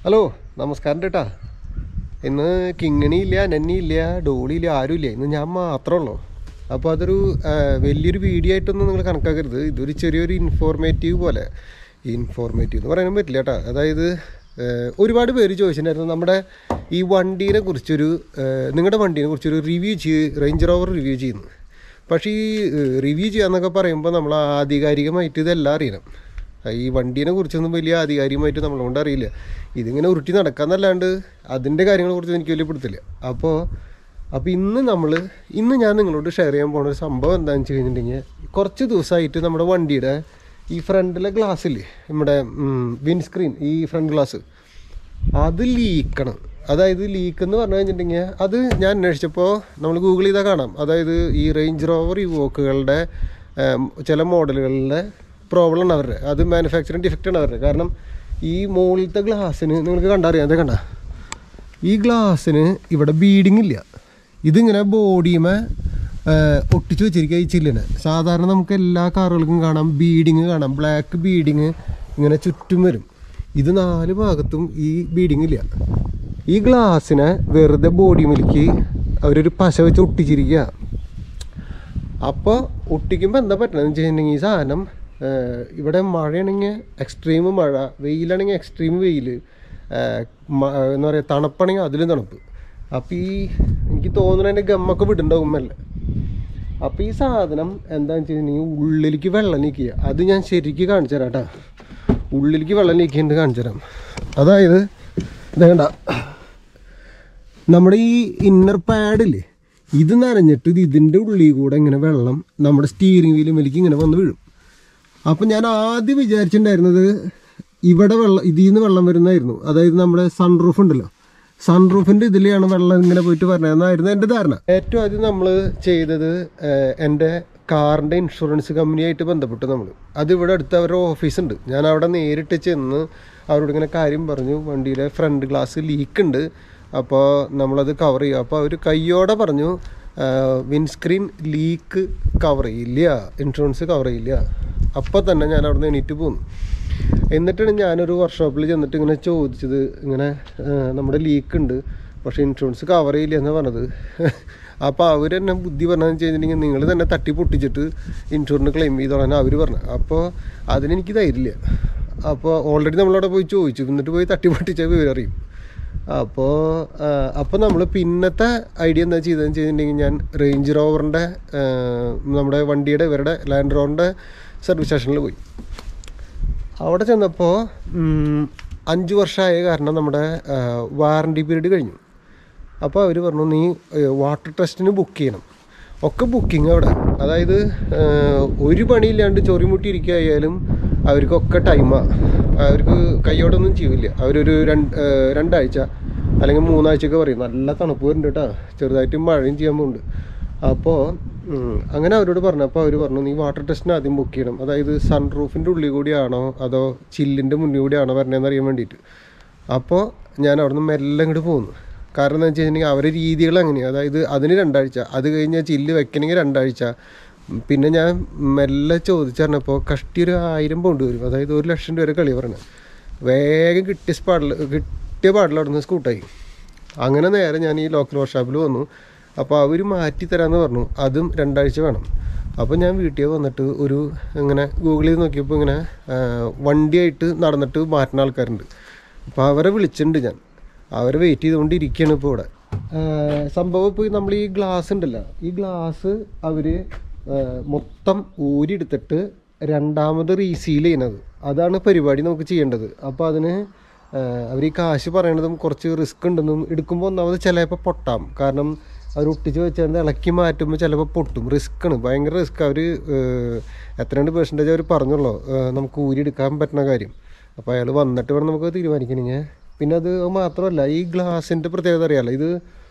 Hello നമസ്കാരം ചേട്ടാ ഇന്ന് കിങ്ങിണി ഇല്ല നന്നി ഇല്ല ഡോളി ഇല്ല ആരുമില്ല ഇന്ന് ഞാൻ മാത്രമേ ഉള്ളൂ അപ്പോൾ അതൊരു ആ, വലിയൊരു വീഡിയോ ആയിട്ടൊന്നും നിങ്ങൾ കണക്കാക്കരുത് ഇതൊരു ചെറിയൊരു ഇൻഫോർമേറ്റീവ് പോലെ ഇൻഫോർമേറ്റീവ് എന്ന് പറയാനും പറ്റില്ല കേട്ടോ അതായത് ആ, ഒരുപാട് പേര് ചോദിച്ചിട്ടുണ്ടായിരുന്നു നമ്മുടെ ഈ വണ്ടീനെ കുറിച്ചൊരു നിങ്ങളുടെ വണ്ടീനെ കുറിച്ചൊരു റിവ്യൂ ചെയ്ത് റേഞ്ച് റോവർ റിവ്യൂ ചെയ്യുന്നു പക്ഷേ ഈ റിവ്യൂ ചെയ്യാന്നൊക്കെ പറയുമ്പോൾ നമ്മൾ ആധികാരികമായിട്ട് ഇതെല്ലാം അറിയണം ഈ വണ്ടീനെ കുറിച്ചൊന്നും വലിയ ആധികാരികമായിട്ട് നമ്മളെ അറിയില്ല ഇതിങ്ങനെ ഉരുട്ടി നടക്കാന്നല്ലാണ്ട് അതിൻ്റെ കാര്യങ്ങളെ കുറിച്ച് എനിക്ക് വലിയ പിടുത്തില്ല അപ്പോൾ അപ്പോൾ ഇന്ന് നമ്മൾ ഇന്ന് ഞാൻ നിങ്ങളോട് ഷെയർ ചെയ്യാൻ പോണ ഒരു സംഭവം എന്താണെന്ന് വെച്ച് കഴിഞ്ഞിട്ടുണ്ടെങ്കിൽ കുറച്ച് ദിവസമായിട്ട് നമ്മുടെ വണ്ടിയുടെ ഈ ഫ്രണ്ടിലെ ഗ്ലാസ് ഇല്ലേ നമ്മുടെ വിൻസ്ക്രീൻ ഈ ഫ്രണ്ട് ഗ്ലാസ് അത് ലീക്കണം അതായത് ലീക്ക് എന്ന് പറഞ്ഞു കഴിഞ്ഞിട്ടുണ്ടെങ്കിൽ അത് ഞാൻ അന്വേഷിച്ചപ്പോൾ നമ്മൾ ഗൂഗിൾ ചെയ്താൽ കാണാം അതായത് ഈ റേഞ്ച് റോവർ യുവോക്കുകളുടെ ചില മോഡലുകളിലെ പ്രോബ്ലം ആണ് അവരുടെ അത് മാനുഫാക്ചറിങ് ഡിഫക്റ്റ് ആണ് അവരുടെ കാരണം ഈ മുകളിലത്തെ ഗ്ലാസ്സിന് നിങ്ങൾക്ക് കണ്ടറിയാം അതെ കണ്ട ഈ ഗ്ലാസ്സിന് ഇവിടെ ബീഡിങ് ഇല്ല ഇതിങ്ങനെ ബോഡിയുമേ ഒട്ടിച്ച് വെച്ചിരിക്കുക ഈ ചില്ലിന് സാധാരണ നമുക്ക് എല്ലാ കാറുകൾക്കും കാണാം ബീഡിങ് കാണാം ബ്ലാക്ക് ബീഡിങ് ഇങ്ങനെ ചുറ്റും വരും ഇത് നാല് ഭാഗത്തും ഈ ബീഡിങ് ഇല്ല ഈ ഗ്ലാസ്സിനെ വെറുതെ ബോഡിമിലേക്ക് അവരൊരു പശ വെച്ച് ഒട്ടിച്ചിരിക്കുക അപ്പോൾ ഒട്ടിക്കുമ്പോൾ എന്താ പറ്റണമെന്ന് വെച്ച് കഴിഞ്ഞിട്ടുണ്ടെങ്കിൽ ഈ സാധനം ഏഹ്, ഇവിടെ മഴയാണെങ്കിൽ എക്സ്ട്രീം മഴ വെയിലാണെങ്കിൽ എക്സ്ട്രീം വെയിൽ എന്താ പറയുക തണുപ്പാണെങ്കിൽ അതിലും തണുപ്പ് അപ്പോൾ ഈ എനിക്ക് തോന്നുന്നു അതിൻ്റെ ഗമ്മൊക്കെ വിടുണ്ടാവും മെല്ലെ അപ്പോൾ ഈ സാധനം എന്താണെന്ന് വെച്ച് കഴിഞ്ഞിട്ടുണ്ടെങ്കിൽ ഉള്ളിലേക്ക് വെള്ളം നീക്കുക അത് ഞാൻ ശരിക്ക് കാണിച്ചു തരാം കേട്ടോ ഉള്ളിലേക്ക് വെള്ളം നീക്കിയിട്ട് കാണിച്ചു തരാം അതായത് ഇതേണ്ട നമ്മുടെ ഈ ഇന്നർ പാഡില്ലേ ഇത് നനഞ്ഞിട്ട് ഇത് ഇതിൻ്റെ ഉള്ളിൽ കൂടെ ഇങ്ങനെ വെള്ളം നമ്മുടെ സ്റ്റീറിംഗ് വീലുമിലേക്ക് ഇങ്ങനെ വന്ന് വീഴും അപ്പം ഞാൻ ആദ്യം വിചാരിച്ചിട്ടുണ്ടായിരുന്നത് ഇവിടെ വെള്ളം ഇതിൽ നിന്ന് വെള്ളം വരുന്നതായിരുന്നു അതായത് നമ്മുടെ സൺറൂഫ് ഉണ്ടല്ലോ സൺറൂഫിൻ്റെ ഇതിലെയാണ് വെള്ളം ഇങ്ങനെ പോയിട്ട് വരണമെന്നായിരുന്നു എൻ്റെ ധാരണ ഏറ്റവും ആദ്യം നമ്മൾ ചെയ്തത് ഏഹ്, എൻ്റെ കാറിൻ്റെ ഇൻഷുറൻസ് കമ്പനിയായിട്ട് ബന്ധപ്പെട്ടു നമ്മൾ അത് ഇവിടെ അടുത്ത് അവരുടെ ഓഫീസുണ്ട് ഞാൻ അവിടെ നേരിട്ട് ചെന്ന് അവരോട് ഇങ്ങനെ കാര്യം പറഞ്ഞു വണ്ടിയിലെ ഫ്രണ്ട് ഗ്ലാസ് ലീക്ക് ഉണ്ട് അപ്പോൾ നമ്മളത് കവർ ചെയ്യും അപ്പോൾ അവർ കയ്യോടെ പറഞ്ഞു വിൻസ്ക്രീൻ ലീക്ക് കവർ ചെയ്യില്ല ഇൻഷുറൻസ് കവർ ചെയ്യില്ല അപ്പോൾ തന്നെ ഞാൻ അവിടെ നിന്ന് എണീറ്റ് പോന്നു എന്നിട്ടാണ് ഞാനൊരു വർക്ക്ഷോപ്പിൽ ചെന്നിട്ട് ഇങ്ങനെ ചോദിച്ചത് ഇങ്ങനെ ആ, നമ്മുടെ ലീക്ക് ഉണ്ട് പക്ഷേ ഇൻഷുറൻസ് കവർ ചെയ്യില്ല എന്നാണ് പറഞ്ഞത് അപ്പോൾ അവർ തന്നെ ബുദ്ധി പറഞ്ഞതെന്ന് വെച്ച് കഴിഞ്ഞിട്ടുണ്ടെങ്കിൽ നിങ്ങൾ തന്നെ തട്ടി പൊട്ടിച്ചിട്ട് ഇൻഷുറൻസ് ക്ലെയിം ചെയ്തോളാൻ അവർ പറഞ്ഞു അപ്പോൾ അതിനെനിക്ക് ധൈര്യമില്ല അപ്പോൾ ഓൾറെഡി നമ്മളവിടെ പോയി ചോദിച്ചു എന്നിട്ട് പോയി തട്ടി പൊട്ടിച്ച വിവരം അറിയും അപ്പോൾ അപ്പോൾ നമ്മൾ പിന്നത്തെ ഐഡിയ എന്താ ചെയ്തതെന്ന് വെച്ചിട്ടുണ്ടെങ്കിൽ ഞാൻ റേഞ്ച് റോവറിൻ്റെ നമ്മുടെ വണ്ടിയുടെ ഇവരുടെ ലാൻഡ് റോവറിൻ്റെ സർവീസ് സ്റ്റേഷനിൽ പോയി അവിടെ ചെന്നപ്പോൾ അഞ്ച് വർഷമായ കാരണം നമ്മുടെ വാറണ്ടി പീരീഡ് കഴിഞ്ഞു അപ്പോൾ അവർ പറഞ്ഞു നീ വാട്ടർ ടെസ്റ്റിന് ബുക്ക് ചെയ്യണം ഒക്കെ ബുക്കിംഗ് അവിടെ അതായത് ഏഹ്, ഒരു പണിയില്ലാണ്ട് ചൊറിമുട്ടി ഇരിക്കുകയായാലും അവർക്കൊക്കെ ടൈമാണ് അവർക്ക് കയ്യോടൊന്നും ചെയ്യില്ല അവരൊരു രണ്ട് ഏഹ്, രണ്ടാഴ്ച അല്ലെങ്കിൽ മൂന്നാഴ്ചയൊക്കെ പറയും നല്ല തണുപ്പ് വരുന്നുണ്ട് കേട്ടോ ചെറുതായിട്ട് മഴയും ചെയ്യാൻ പോകുന്നുണ്ട് അപ്പോൾ ഉം, അങ്ങനെ അവരോട് പറഞ്ഞു അപ്പോൾ അവർ പറഞ്ഞു നീ വാട്ടർ ടെസ്റ്റിന് ആദ്യം ബുക്ക് ചെയ്യണം അതായത് സൺ റൂഫിൻ്റെ ഉള്ളിൽ കൂടിയാണോ അതോ ചില്ലിൻ്റെ മുന്നിൽ കൂടിയാണോ വരണേന്ന് അറിയാൻ വേണ്ടിയിട്ട് അപ്പോൾ ഞാൻ അവിടുന്ന് മെല്ലെ ഇങ്ങോട്ട് പോന്നു കാരണം എന്താ വെച്ച് കഴിഞ്ഞിട്ടുണ്ടെങ്കിൽ അവരുടെ രീതികൾ അങ്ങനെയാണ് അതായത് അതിന് രണ്ടാഴ്ച അത് കഴിഞ്ഞാൽ ചില്ല് വെക്കണമെങ്കിൽ രണ്ടാഴ്ച ഉം, പിന്നെ ഞാൻ മെല്ലെ ചോദിച്ചറിഞ്ഞപ്പോൾ കഷ്ടി ഒരു ആയിരം പൗണ്ട് വരും അതായത് ഒരു ലക്ഷം രൂപ വരെ കളി പറഞ്ഞത് വേഗം കിട്ടിയ സ്പാഡിൽ കിട്ടിയ പാടിൽ അവിടെ നിന്ന് സ്കൂട്ടായി അങ്ങനെ നേരെ ഞാൻ ഈ ലോക്കൽ വർക്ക്ഷോപ്പിൽ വന്നു അപ്പോൾ അവർ മാറ്റി തരാമെന്ന് പറഞ്ഞു അതും രണ്ടാഴ്ച വേണം അപ്പോൾ ഞാൻ വീട്ടിൽ വന്നിട്ട് ഒരു ഇങ്ങനെ ഗൂഗിളിൽ ചെയ്ത് നോക്കിയപ്പോൾ ഇങ്ങനെ ആ, വണ്ടിയായിട്ട് നടന്നിട്ട് മാറ്റുന്ന ആൾക്കാരുണ്ട് അപ്പോൾ അവരെ വിളിച്ചിട്ടുണ്ട് ഞാൻ അവരെ വെയിറ്റ് ചെയ്തുകൊണ്ടിരിക്കുകയാണ് ഇപ്പോൾ ഇവിടെ ആ, സംഭവം ഇപ്പോൾ നമ്മൾ ഈ ഗ്ലാസ് ഉണ്ടല്ലോ ഈ ഗ്ലാസ് അവർ മൊത്തം ഊരിയെടുത്തിട്ട് രണ്ടാമത് റീസീൽ ചെയ്യുന്നത് അതാണ് പരിപാടി നമുക്ക് ചെയ്യേണ്ടത് അപ്പോൾ അതിന് അവർ ഈ കാശ് പറയണതും കുറച്ച് റിസ്ക് ഉണ്ടെന്നും എടുക്കുമ്പോൾ ഒന്നാമത് ചിലപ്പോൾ പൊട്ടാം കാരണം അവർ ഒട്ടിച്ച് വെച്ചാൽ ഇളക്കി മാറ്റുമ്പോൾ ചിലപ്പോൾ പൊട്ടും റിസ്ക്കാണ് ഭയങ്കര റിസ്ക് അവർ എത്ര രണ്ട് പെർസെൻറ്റേജ് അവർ പറഞ്ഞുള്ളൂ ഏഹ് നമുക്ക് ഊരി എടുക്കാൻ പറ്റുന്ന കാര്യം അപ്പോൾ അയാൾ വന്നിട്ട് വേണം നമുക്ക് തീരുമാനിക്കണമെങ്കിൽ പിന്നെ അത് മാത്രമല്ല ഈ ഗ്ലാസിൻ്റെ പ്രത്യേകത അറിയാമല്ലോ ഇത്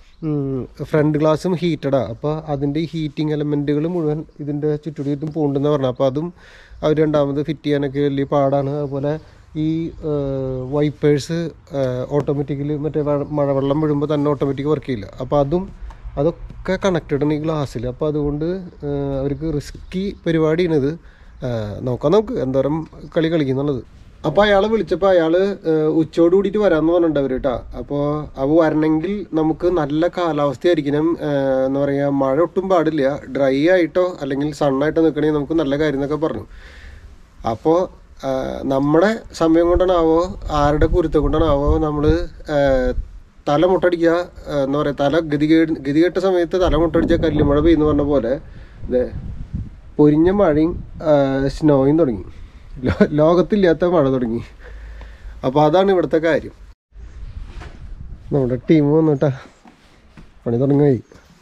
ഫ്രണ്ട് ഗ്ലാസും ഹീറ്റഡാ അപ്പോൾ അതിൻ്റെ ഹീറ്റിംഗ് എലമെൻറ്റുകൾ മുഴുവൻ ഇതിൻ്റെ ചുറ്റുടിയിട്ടും പോകണ്ടെന്ന് പറഞ്ഞു അപ്പോൾ അതും അവർ രണ്ടാമത് ഫിറ്റ് ചെയ്യാനൊക്കെ വലിയ പാടാണ് അതുപോലെ ഈ വൈപ്പേഴ്സ് ഓട്ടോമാറ്റിക്കലി മറ്റേ വ- മഴവെള്ളം വീഴുമ്പോൾ തന്നെ ഓട്ടോമാറ്റിക് വർക്ക് ചെയ്യില്ല അപ്പോൾ അതും അതൊക്കെ കണക്റ്റഡ് ആണ് ഈ ഗ്ലാസ്സിൽ അപ്പോൾ അതുകൊണ്ട് ഏഹ്, അവർക്ക് റിസ്ക്കി പരിപാടിയാണിത് ഏഹ്, നോക്കാം നമുക്ക് എന്തോരം കളി കളിക്കുന്നുള്ളത് അപ്പോൾ അയാളെ വിളിച്ചപ്പോൾ അയാൾ ഉച്ചയോട് കൂടിയിട്ട് വരാമെന്ന് പറഞ്ഞിട്ടുണ്ട് അവർ കേട്ടോ അപ്പോൾ അവ വരണമെങ്കിൽ നമുക്ക് നല്ല കാലാവസ്ഥയായിരിക്കണം ഏഹ്, എന്താ പറയുക മഴ ഒട്ടും പാടില്ല ഡ്രൈ ആയിട്ടോ അല്ലെങ്കിൽ സണ്ണായിട്ടോ നിൽക്കണമെങ്കിൽ നമുക്ക് നല്ല കാര്യം എന്നൊക്കെ പറഞ്ഞു അപ്പോൾ നമ്മുടെ സമയം കൊണ്ടാണാവോ ആരുടെ കുരുത്തം കൊണ്ടാണാവോ നമ്മൾ തല മുട്ടടിക്കുക ആ, എന്താ പറയുക തല ഗതികേട് ഗതികെട്ട സമയത്ത് തല മുട്ടടിച്ച കല്ലുമഴ പെയ്യുന്ന പറഞ്ഞ പോലെ ദേ പൊരിഞ്ഞ മഴയും സ്നോയും തുടങ്ങി ലോ- ലോകത്തില്ലാത്ത മഴ തുടങ്ങി അപ്പോൾ അതാണ് ഇവിടുത്തെ കാര്യം നമ്മുടെ ടീം വന്നിട്ടാ പണി തുടങ്ങി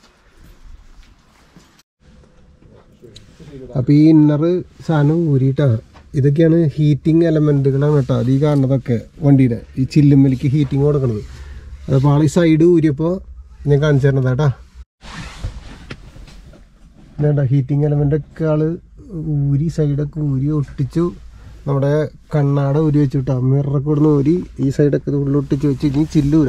അപ്പോൾ ഈ ഇന്നർ സാധനം ഊരിയിട്ടാ ഇതൊക്കെയാണ് ഹീറ്റിംഗ് എലമെൻറ്റുകളാണ് കേട്ടോ അത് ഈ കാണുന്നതൊക്കെ വണ്ടിയുടെ ഈ ചില്ലുമ്മലിക്ക് ഹീറ്റിംഗ് കൊടുക്കണത് അതപ്പോൾ ആൾ ഈ സൈഡ് ഊരിയപ്പോൾ ഞാൻ കാണിച്ചു തരണത് കേട്ടാ വേണ്ട ഹീറ്റിംഗ് എലമെൻ്റ് ഒക്കെ ആള് ഊരി സൈഡൊക്കെ ഊരി ഒട്ടിച്ചു നമ്മുടെ കണ്ണാട ഊരി വെച്ചു കേട്ടോ മിററൊക്കെ ഇവിടുന്ന് ഊരി ഈ സൈഡൊക്കെ ഇത് ഉള്ളിൽ ഒട്ടിച്ച് വെച്ച് ഇനി ചില്ലൂര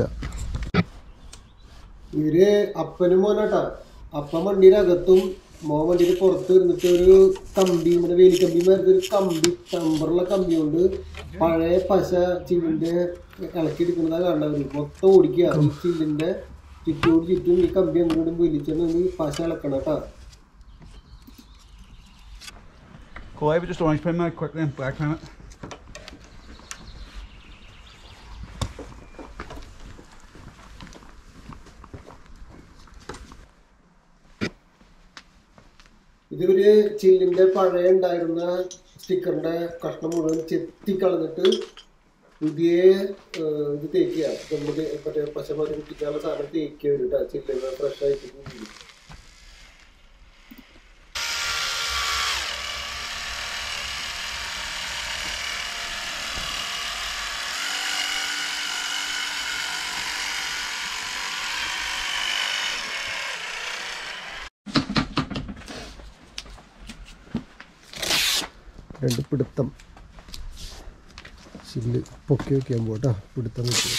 ഇവര് അപ്പനും മോനാട്ടാ അപ്പൻ വണ്ടിയുടെ അകത്തും മോൻ വണ്ടിയുടെ പുറത്ത് ഇരുന്നിട്ട് ഒരു കമ്പി നമ്മുടെ വേലിക്കമ്പി മരുന്ന് ഒരു കമ്പി ടമ്പറുള്ള കമ്പി കൊണ്ട് പഴയ പശ ചില്ലിന്റെ ഇളക്കിയെടുക്കുന്നതാ കാണുന്നത് മൊത്തം ഓടിക്കുക ഈ ചില്ലിന്റെ ചുറ്റോട് ചുറ്റും ഈ കമ്പി അങ്ങോട്ടും വലിച്ചാണ് ഈ പശ ഇളക്കണം കേട്ടാ Cool, I have just orange pin that quickly and black pin it. ഇതൊരു ചില്ലിന്റെ പഴയ ഉണ്ടായിരുന്ന സ്റ്റിക്കറിന്റെ കഷ്ണം മുഴുവൻ ചെത്തിക്കളഞ്ഞിട്ട് പുതിയ ഏഹ്, ഇത് തേക്കുക നമ്മുടെ മറ്റേ പശമാരി കുട്ടിക്കാനുള്ള സാധനം തേക്കുക വരും കേട്ടോ ചില്ലിന് ഫ്രഷ് ആയിട്ട് കൂടി. രണ്ട് പിടുത്തം ചില്ല് പൊക്കി വെക്കാൻ പോട്ടാ പിടുത്തം വെക്കുക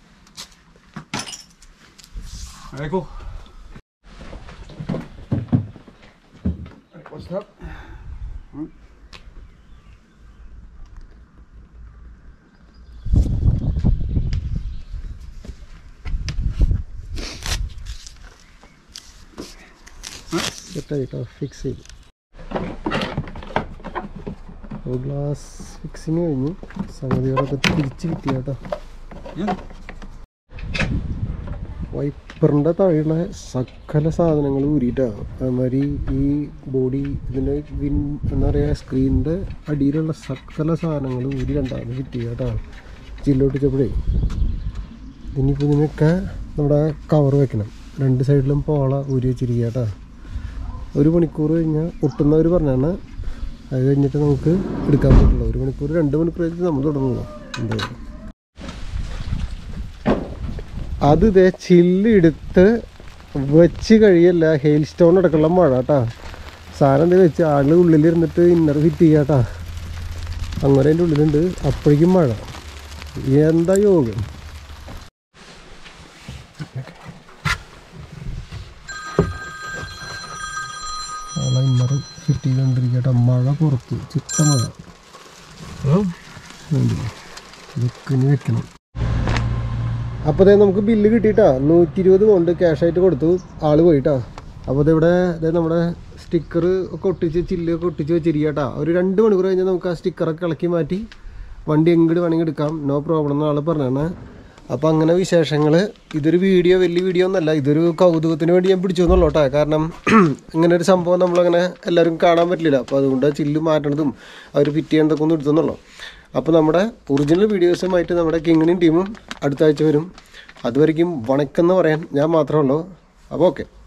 There you go. Right, what's that? Right. സെറ്റായിട്ടോ ഫിക്സ് ചെയ്തു അപ്പോൾ ഗ്ലാസ് ഫിക്സിങ് കഴിഞ്ഞു സംഗതികളൊക്കെ തിരിച്ച് കിട്ടി കേട്ടോ Yeah. വൈപ്പറിൻ്റെ താഴെയുള്ള സകല സാധനങ്ങൾ ഊരിയിട്ടാണ് അതുമാതിരി ഈ ബോഡി ഇതിൻ്റെ വിൻ എന്താ പറയുക സ്ക്രീനിൻ്റെ അടിയിലുള്ള സകല സാധനങ്ങൾ ഊരി രണ്ടാമത് ഫിറ്റ് ചെയ്യുക കേട്ടോ ചില്ലൊട്ടിച്ചപ്പോഴേ ഇനിയിപ്പോൾ ഇതിനൊക്കെ നമ്മുടെ കവർ വെക്കണം രണ്ട് സൈഡിലും പോള ഊരി വെച്ചിരിക്കുക കേട്ടോ ഒരു മണിക്കൂർ കഴിഞ്ഞാൽ ഒട്ടുന്നവർ പറഞ്ഞാണ് അത് കഴിഞ്ഞിട്ട് നമുക്ക് എടുക്കാൻ പറ്റുള്ളൂ ഒരു മണിക്കൂർ രണ്ട് മണിക്കൂർ കഴിഞ്ഞിട്ട് നമ്മൾ തുടങ്ങുള്ളൂ എന്തായാലും അത് ഇതേ ചില്ല് എടുത്ത് വെച്ച് കഴിയല്ല ഹെയിൽ സ്റ്റോൺ അടക്കമുള്ള മഴ കേട്ടാ സാധനം എന്താ വെച്ച് ആള് ഉള്ളിലിരുന്നിട്ട് ഇന്നർ ഫിറ്റ് ചെയ്യാട്ടാ അങ്ങനെ അതിൻ്റെ ഉള്ളിലുണ്ട് അപ്പോഴേക്കും മഴ എന്താ യോഗം ആളെ ഇന്നർ ഫിറ്റ് ചെയ്തുകൊണ്ടിരിക്കട്ടെ മഴ പുറത്ത് ചിത്ത മഴ വേണ്ടില്ല ഇതൊക്കെ ഇനി വെക്കണം അപ്പോൾ ദേ നമുക്ക് ബില്ല് കിട്ടിയിട്ടാ നൂറ്റി ഇരുപത് കൊണ്ട് ക്യാഷായിട്ട് കൊടുത്തു ആള് പോയിട്ടാ അപ്പോൾ ഇവിടെ ദേ നമ്മുടെ സ്റ്റിക്കർ ഒക്കെ ഒട്ടിച്ച് ചില്ലൊക്കെ ഒട്ടിച്ച് വെച്ചിരിക്കട്ടാ ഒരു രണ്ട് മണിക്കൂർ കഴിഞ്ഞാൽ നമുക്ക് ആ സ്റ്റിക്കറൊക്കെ ഇളക്കി മാറ്റി വണ്ടി എങ്ങോട്ട് വേണമെങ്കിൽ എടുക്കാം നോ പ്രോബ്ലം എന്ന് ആൾ പറഞ്ഞാണ് അപ്പോൾ അങ്ങനെ വിശേഷങ്ങൾ ഇതൊരു വീഡിയോ വലിയ വീഡിയോ ഒന്നല്ല ഇതൊരു കൗതുകത്തിന് വേണ്ടി ഞാൻ പിടിച്ചു എന്നുള്ളൂ കേട്ടോ കാരണം ഇങ്ങനെ ഒരു സംഭവം നമ്മളങ്ങനെ എല്ലാവരും കാണാൻ പറ്റില്ല അപ്പോൾ അതുകൊണ്ട് ആ ചില്ല് മാറ്റണതും അവർ ഫിറ്റ് ചെയ്യണതൊക്കെ ഒന്ന് എടുത്തെന്നുള്ളൂ അപ്പോൾ നമ്മുടെ ഒറിജിനൽ വീഡിയോസുമായിട്ട് നമ്മുടെ കിങ്ങിണിയും ടീമും അടുത്ത ആഴ്ച വരും അതുവരെയും വണക്കെന്ന് പറയാൻ ഞാൻ മാത്രമേ ഉള്ളൂ അപ്പോൾ ഓക്കെ